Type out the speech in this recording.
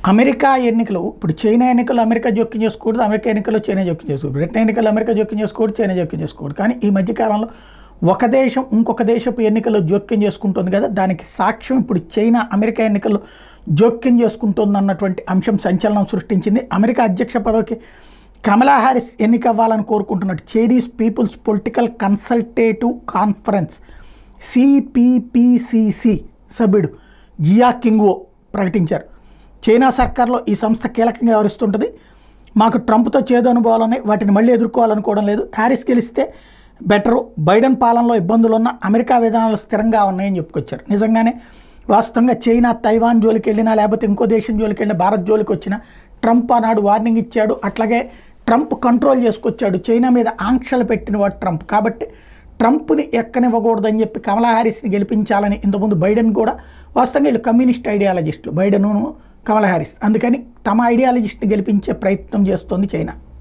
America ఎన్నికలు ఇప్పుడు China ఎన్నికలు అమెరికా జోక్యం చేసుకోకూడదు అమెరికా ఎన్నికల్లో చైనా జోక్యం చేసుకోకూడదు బ్రిటన్ ఎన్నికలు అమెరికా జోక్యం చేసుకోకూడదు చైనా జోక్యం చేసుకోకూడదు కానీ ఈ మధ్యకాలంలో ఒక దేశం ఇంకొక దేశపు ఎన్నికల్లో జోక్యం చేసుకుంటుంది కదా దానికి సాక్ష్యం ఇప్పుడు చైనా అమెరికా ఎన్నికల్లో జోక్యం చేసుకుంటుంది అన్నటువంటి అంశం సంచలనం సృష్టించింది అమెరికా అధ్యక్ష పదవికి కమలా హ్యారిస్ ఎన్నిక అవ్వాలని కోరుకుంటున్నట్టు Chinese people's political consultative conference CPPCC సభ్యుడు జియా కింగ్వో ప్రకటించారు చైనా సర్కార్లో ఈ సంస్థ కీలకంగా వ్యవహరిస్తుంటుంది మాకు ట్రంప్తో చేదు అనుభవాలు ఉన్నాయి వాటిని మళ్ళీ ఎదుర్కోవాలనుకోవడం లేదు హ్యారిస్ గెలిస్తే బెటరు బైడెన్ పాలనలో ఇబ్బందులు ఉన్న అమెరికా విధానాలు స్థిరంగా ఉన్నాయని చెప్పుకొచ్చారు నిజంగానే వాస్తవంగా చైనా తైవాన్ జోలికి వెళ్ళినా లేకపోతే ఇంకో దేశం జోలికి వెళ్ళినా భారత్ జోలికి వచ్చినా ట్రంప్ ఆనాడు వార్నింగ్ ఇచ్చాడు అట్లాగే ట్రంప్ కంట్రోల్ చేసుకొచ్చాడు చైనా మీద ఆంక్షలు పెట్టిన వాడు ట్రంప్ కాబట్టి ట్రంప్ని ఎక్కనివ్వకూడదని చెప్పి కమలా హ్యారిస్ని గెలిపించాలని ఇంతకుముందు బైడెన్ కూడా వాస్తవంగా వీళ్ళు కమ్యూనిస్ట్ ఐడియాలజిస్టులు బైడెను కమలా హ్యారిస్ అందుకని తమ ఐడియాలజిస్ట్ని గెలిపించే ప్రయత్నం చేస్తోంది చైనా